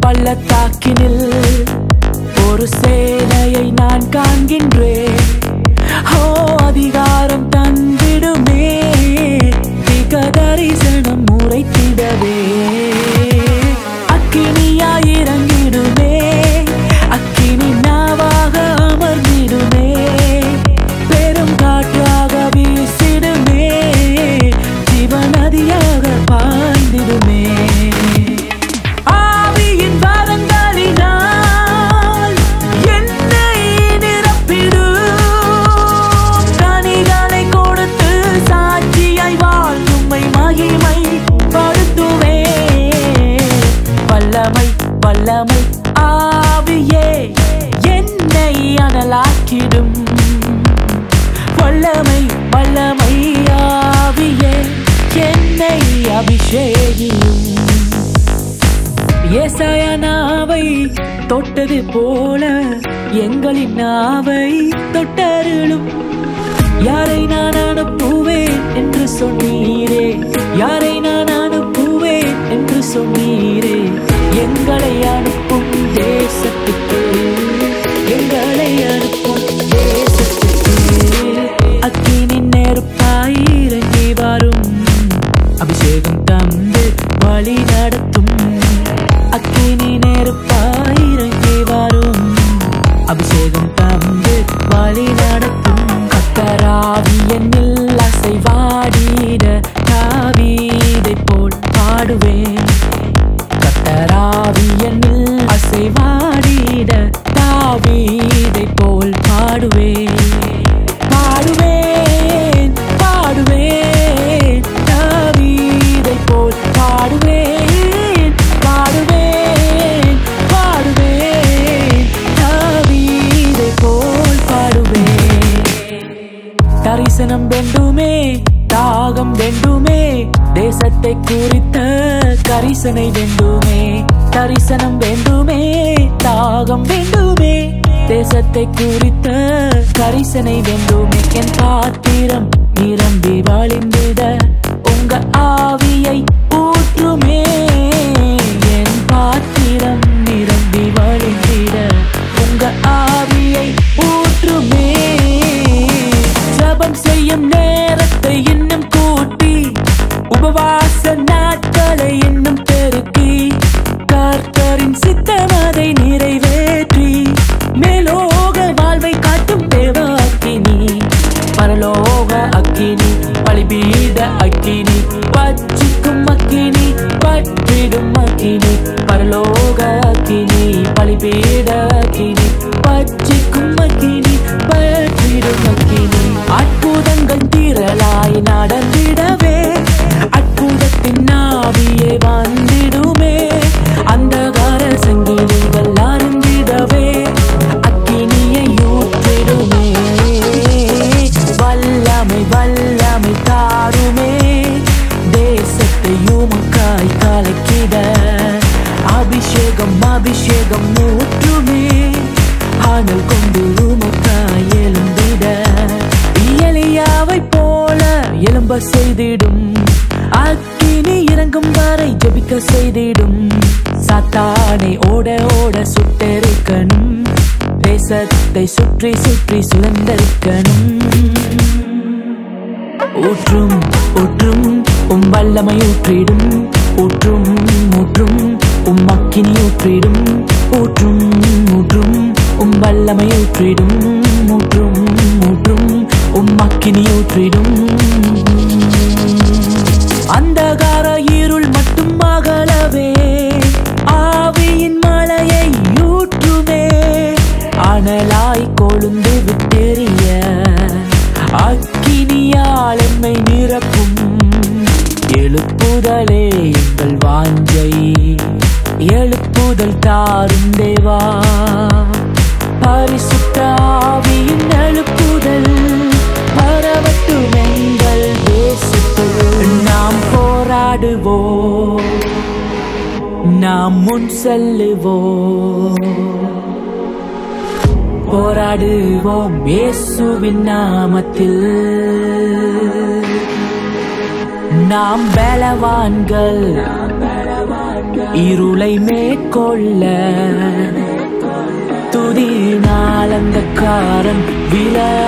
பள்ளத்தாக்கினில் ஒரு சேனையை நான் காண்கின்றேன் ஓ அதிகாரம் தந்திடுமே திக தரிசனம் உரைத்திடவே அக்கினியாய் இறங்கிடுமே அக்கினி நாவாக அமர்ந்திடுமே பெரும் காற்றாக வீசிடுமே ஜீவநதியாக பாய்ந்திடுமே ஆவியின் வரங்களினால் என்னை நிரப்பிடும் கனிகளை கொடுத்து சாட்சியாய் வாழ்வுமை மகிமை படுத்துவே வல்லமை வல்லமை ஆவியே என்னை அனலாக்கிடும் வல்லமை வல்லமை ஆவியே என்னை அபிஷேகியும் ஏசாய நாவை தொட்டது போல எங்களின் நாவை தொட்டருளும் யாரை நான் அனுப்புவேன் என்று சொன்னீரே யாரை நான் அனுப்புவேன் என்று சொன்னீரே எங்களை அனுப்பும் தேசத்துக்கு எங்களை அனுப்பும் தேசத்துக்கு அக்கினி நெருப்பாய் இறங்கி வரும் அபிஷேகம் தந்து வழி நடத்தும் அக்கினி நெருப்பாய் இறங்கி வரும் அபிஷேகம் தந்து வழி நடத்தும் கத்தராவி என்னில் அசைவாடிட தாவீதை போல் பாடுவேன் கத்தராவி என்னில் அசைவாடிட தாவீதை போல் பாடுவேன் பாடுவேன் பாடுவேன் தாவீதை போல் பாடுவேன் பாடுவேன் பாடுவேன் தாவீதை போல் பாடுவேன் தரிசனம் வேண்டுமே தாகம் வேண்டுமே தேசத்தை குறித்த கரிசனை வேண்டுமே தரிசனம் வேண்டுமே தாகம் வேண்டுமே தேசத்தை குறித்த கரிசனை வேண்டுமே என் பாத்திரம் நிரம்பி வழிந்திட உங்க ஆவியை ஊற்றுமே என் பாத்திரம் நிரம்பி வழிந்திட உங்க ஆவியை ஊற்றுமே ஜபம் செய்யும் நேரத்தை இன்னும் கூட்டி உபவாச நாட்களை இன்னும் பெருக்கி கர்த்தரின் சித்தம் அதை நிறைவேற்றி மேலோக வாழ்வை காட்டும் தேவ அக்கினி பரலோக அக்கினி பலிபீட அக்கினி பச்சிக்கும் அக்கினி பற்றிடும் அக்கினி பரலோக அக்கினி பலிபீட அக்கினி பச்சிக்கும் அக்கினி பற்றிடும் அக்கினி அற்புதங்கள் திரளாய் நடந்திடவே அற்புதத்தின் ஆவியே வந்திடுமே அந்தகார சங்கிலிகள் அருந்திடவே அக்கினியை ஊற்றிடுமே வல்லமை வல்லமை தாருமே தேசத்தை உமக்காய் கலக்கிட அபிஷேகம் அபிஷேகம் ஊற்றுமே ஆனல் கொண்டு உமக்காய் எழுந்திட எலியாவை போல எலும்ப செய்திடும் அக்கினி இறங்கும் வரை ஜெபிக்க செய்திடும் சாத்தானை ஓட ஓட சுட்டெரிக்கணும் தேசத்தை சுற்றி சுற்றி சுழந்தரிக்கணும் ஊற்றும் ஊற்றும் உம் வல்லமை ஊற்றிடும் ஊற்றும் ஊற்றும் உம் அக்கினி ஊற்றிடும் ஊற்றும் ஊற்றும் உம் வல்லமை ஊற்றிடும் ஊற்றும் ஊற்றும் உம் அக்கினி ஊற்றிடும் அந்தகார இருள் மட்டும் அகலவே ஆவியின் மலையை ஊற்றுமே அனலாய் கொழுந்து விட்டெறிய அக்கினியால் எம்மை நிரப்பும் எழுப்புதலே எங்கள் வாஞ்சை எழுப்புதல் தாரும் தேவா பரிசுத்த ஆவியின் எழுப்புதல் பரவட்டும் எங்கள் தேசத்தில் நாம் போராடுவோம் நாம் முன் செல்லுவோம் போராடுவோம் இயேசுவின் நாமத்தில் நாம் பலவான்கள் இருளை மேற்கொள்ள துதினால் அந்த காரன் விலக